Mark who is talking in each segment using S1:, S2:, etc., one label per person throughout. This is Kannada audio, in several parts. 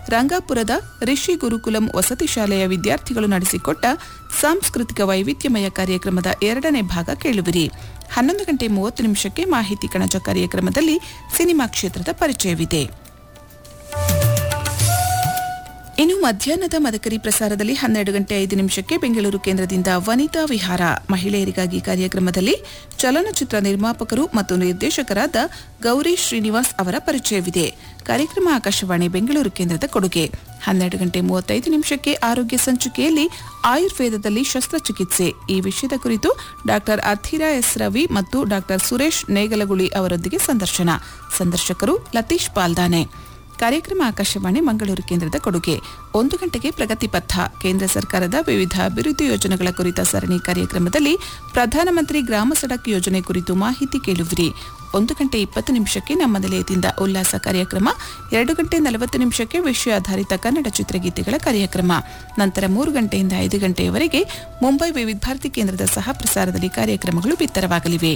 S1: ರಂಗಾಪುರದ ರಿಷಿ ಗುರುಕುಲಂ ವಸತಿ ಶಾಲೆಯ ವಿದ್ಯಾರ್ಥಿಗಳು ನಡೆಸಿಕೊಟ್ಟ ಸಾಂಸ್ಕೃತಿಕ ವೈವಿಧ್ಯಮಯ ಕಾರ್ಯಕ್ರಮದ ಎರಡನೇ ಭಾಗ ಕೇಳುವಿರಿ ಹನ್ನೊಂದು ಗಂಟೆ ಮೂವತ್ತು ನಿಮಿಷಕ್ಕೆ ಮಾಹಿತಿ ಕಣಜ ಕಾರ್ಯಕ್ರಮದಲ್ಲಿ ಸಿನಿಮಾ ಕ್ಷೇತ್ರದ ಪರಿಚಯವಿದೆ ಇನ್ನು ಮಧ್ಯಾಹ್ನದ ಮದಕರಿ ಪ್ರಸಾರದಲ್ಲಿ ಹನ್ನೆರಡು ಗಂಟೆ ಐದು ನಿಮಿಷಕ್ಕೆ ಬೆಂಗಳೂರು ಕೇಂದ್ರದಿಂದ ವನಿತಾ ವಿಹಾರ ಮಹಿಳೆಯರಿಗಾಗಿ ಕಾರ್ಯಕ್ರಮದಲ್ಲಿ ಚಲನಚಿತ್ರ ನಿರ್ಮಾಪಕರು ಮತ್ತು ನಿರ್ದೇಶಕರಾದ ಗೌರಿ ಶ್ರೀನಿವಾಸ್ ಅವರ ಪರಿಚಯವಿದೆ ಕಾರ್ಯಕ್ರಮ ಆಕಾಶವಾಣಿ ಬೆಂಗಳೂರು ಕೇಂದ್ರದ ಕೊಡುಗೆ ಹನ್ನೆರಡು ಗಂಟೆ ಮೂವತ್ತೈದು ನಿಮಿಷಕ್ಕೆ ಆರೋಗ್ಯ ಸಂಚಿಕೆಯಲ್ಲಿ ಆಯುರ್ವೇದದಲ್ಲಿ ಶಸ್ತ್ರಚಿಕಿತ್ಸೆ ಈ ವಿಷಯದ ಕುರಿತು ಡಾಕ್ಟರ್ ಅರ್ಥಿರಾ ಎಸ್ ರವಿ ಮತ್ತು ಡಾಕ್ಟರ್ ಸುರೇಶ್ ನೇಗಲಗುಳಿ ಅವರೊಂದಿಗೆ ಸಂದರ್ಶನ ಸಂದರ್ಶಕರು ಲತೀಶ್ ಪಾಲ್ದಾನೆ ಕಾರ್ಯಕ್ರಮ ಆಕಾಶವಾಣಿ ಮಂಗಳೂರು ಕೇಂದ್ರದ ಕೊಡುಗೆ ಒಂದು ಗಂಟೆಗೆ ಪ್ರಗತಿ ಪಥ ಕೇಂದ್ರ ಸರ್ಕಾರದ ವಿವಿಧ ಅಭಿವೃದ್ಧಿ ಯೋಜನೆಗಳ ಕುರಿತ ಸರಣಿ ಕಾರ್ಯಕ್ರಮದಲ್ಲಿ ಪ್ರಧಾನಮಂತ್ರಿ ಗ್ರಾಮ ಸಡಕ್ ಯೋಜನೆ ಕುರಿತು ಮಾಹಿತಿ ಕೇಳುವಿರಿ ಒಂದು ಗಂಟೆ ಇಪ್ಪತ್ತು ನಿಮಿಷಕ್ಕೆ ನಮ್ಮ ನಿಲಯದಿಂದ ಉಲ್ಲಾಸ ಕಾರ್ಯಕ್ರಮ ಎರಡು ಗಂಟೆ ನಲವತ್ತು ನಿಮಿಷಕ್ಕೆ ವಿಷಯ ಆಧಾರಿತ ಕನ್ನಡ ಚಿತ್ರಗೀತೆಗಳ ಕಾರ್ಯಕ್ರಮ ನಂತರ ಮೂರು ಗಂಟೆಯಿಂದ ಐದು ಗಂಟೆಯವರೆಗೆ ಮುಂಬೈ ವಿವಿಧ ಭಾರತಿ ಕೇಂದ್ರದ ಸಹ ಪ್ರಸಾರದಲ್ಲಿ ಕಾರ್ಯಕ್ರಮಗಳು ಬಿತ್ತರವಾಗಲಿವೆ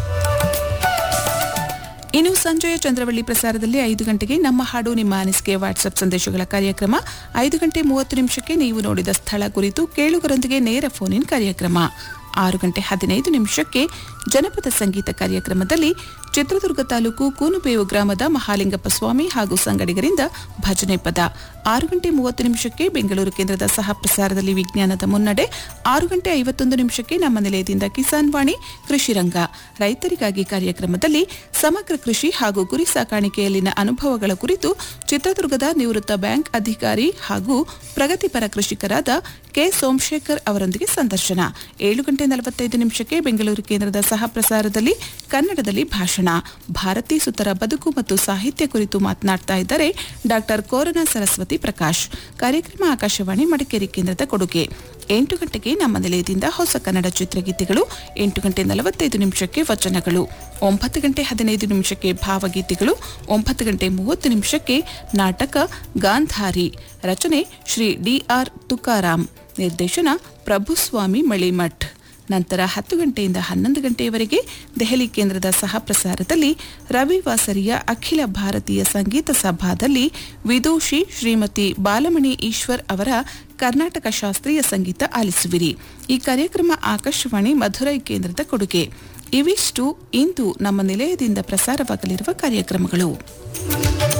S1: ಇನ್ನು ಸಂಜೆಯ ಚಂದ್ರವಳ್ಳಿ ಪ್ರಸಾರದಲ್ಲಿ ಐದು ಗಂಟೆಗೆ ನಮ್ಮ ಹಾಡು ನಿಮ್ಮ ಅನಿಸಿಕೆ ವಾಟ್ಸ್ಆಪ್ ಸಂದೇಶಗಳ ಕಾರ್ಯಕ್ರಮ ಐದು ಗಂಟೆ ಮೂವತ್ತು ನಿಮಿಷಕ್ಕೆ ನೀವು ನೋಡಿದ ಸ್ಥಳ ಕುರಿತು ಕೇಳುಗರೊಂದಿಗೆ ನೇರ ಫೋನ್ ಇನ್ ಕಾರ್ಯಕ್ರಮ ಆರು ಗಂಟೆ ಹದಿನೈದು ನಿಮಿಷಕ್ಕೆ ಜನಪದ ಸಂಗೀತ ಕಾರ್ಯಕ್ರಮದಲ್ಲಿ ಚಿತ್ರದುರ್ಗ ತಾಲೂಕು ಕೂನುಬೇವು ಗ್ರಾಮದ ಮಹಾಲಿಂಗಪ್ಪ ಸ್ವಾಮಿ ಹಾಗೂ ಸಂಗಡಿಗರಿಂದ ಭಜನೆ ಪದ ಆರು ಗಂಟೆ ಮೂವತ್ತು ನಿಮಿಷಕ್ಕೆ ಬೆಂಗಳೂರು ಕೇಂದ್ರದ ಸಹ ಪ್ರಸಾರದಲ್ಲಿ ವಿಜ್ಞಾನದ ಮುನ್ನಡೆ ಆರು ಗಂಟೆ ಐವತ್ತೊಂದು ನಿಮಿಷಕ್ಕೆ ನಮ್ಮ ನಿಲಯದಿಂದ ಕಿಸಾನ್ ವಾಣಿ ಕೃಷಿ ರಂಗ ರೈತರಿಗಾಗಿ ಕಾರ್ಯಕ್ರಮದಲ್ಲಿ ಸಮಗ್ರ ಕೃಷಿ ಹಾಗೂ ಕುರಿ ಸಾಕಾಣಿಕೆಯಲ್ಲಿನ ಅನುಭವಗಳ ಕುರಿತು ಚಿತ್ರದುರ್ಗದ ನಿವೃತ್ತ ಬ್ಯಾಂಕ್ ಅಧಿಕಾರಿ ಹಾಗೂ ಪ್ರಗತಿಪರ ಕೃಷಿಕರಾದ ಕೆ ಸೋಮಶೇಖರ್ ಅವರೊಂದಿಗೆ ಸಂದರ್ಶನ ಏಳು ಗಂಟೆ ನಲವತ್ತೈದು ನಿಮಿಷಕ್ಕೆ ಬೆಂಗಳೂರು ಕೇಂದ್ರದ ಸಹ ಪ್ರಸಾರದಲ್ಲಿ ಕನ್ನಡದಲ್ಲಿ ಭಾಷಣ ಭಾರತೀ ಸುತರ ಬದುಕು ಮತ್ತು ಸಾಹಿತ್ಯ ಕುರಿತು ಮಾತನಾಡ್ತಾ ಇದ್ದಾರೆ ಡಾಕ್ಟರ್ ಕೋರನ ಸರಸ್ವತಿ ಪ್ರಕಾಶ್ ಕಾರ್ಯಕ್ರಮ ಆಕಾಶವಾಣಿ ಮಡಿಕೇರಿ ಕೇಂದ್ರದ ಕೊಡುಗೆ ಎಂಟು ಗಂಟೆಗೆ ನಮ್ಮ ನಿಲಯದಿಂದ ಹೊಸ ಕನ್ನಡ ಚಿತ್ರಗೀತೆಗಳು ಎಂಟು ಗಂಟೆ ನಲವತ್ತೈದು ನಿಮಿಷಕ್ಕೆ ವಚನಗಳು ಒಂಬತ್ತು ಗಂಟೆ ಹದಿನೈದು ನಿಮಿಷಕ್ಕೆ ಭಾವಗೀತೆಗಳು ಒಂಬತ್ತು ಗಂಟೆ ಮೂವತ್ತು ನಿಮಿಷಕ್ಕೆ ನಾಟಕ ಗಾಂಧಾರಿ ರಚನೆ ಶ್ರೀ ಡಿಆರ್ ತುಕಾರಾಂ ನಿರ್ದೇಶನ ಪ್ರಭುಸ್ವಾಮಿ ಮಳಿಮಠ್ ನಂತರ ಹತ್ತು ಗಂಟೆಯಿಂದ ಹನ್ನೊಂದು ಗಂಟೆಯವರೆಗೆ ದೆಹಲಿ ಕೇಂದ್ರದ ಸಹ ಪ್ರಸಾರದಲ್ಲಿ ರವಿವಾಸರಿಯ ಅಖಿಲ ಭಾರತೀಯ ಸಂಗೀತ ಸಭಾದಲ್ಲಿ ವಿದೂಷಿ ಶ್ರೀಮತಿ ಬಾಲಮಣಿ ಈಶ್ವರ್ ಅವರ ಕರ್ನಾಟಕ ಶಾಸ್ತ್ರೀಯ ಸಂಗೀತ ಆಲಿಸುವಿರಿ ಈ ಕಾರ್ಯಕ್ರಮ ಆಕಾಶವಾಣಿ ಮಧುರೈ ಕೇಂದ್ರದ ಕೊಡುಗೆ ಇವಿಷ್ಟು ಇಂದು ನಮ್ಮ ನಿಲಯದಿಂದ ಪ್ರಸಾರವಾಗಲಿರುವ ಕಾರ್ಯಕ್ರಮಗಳು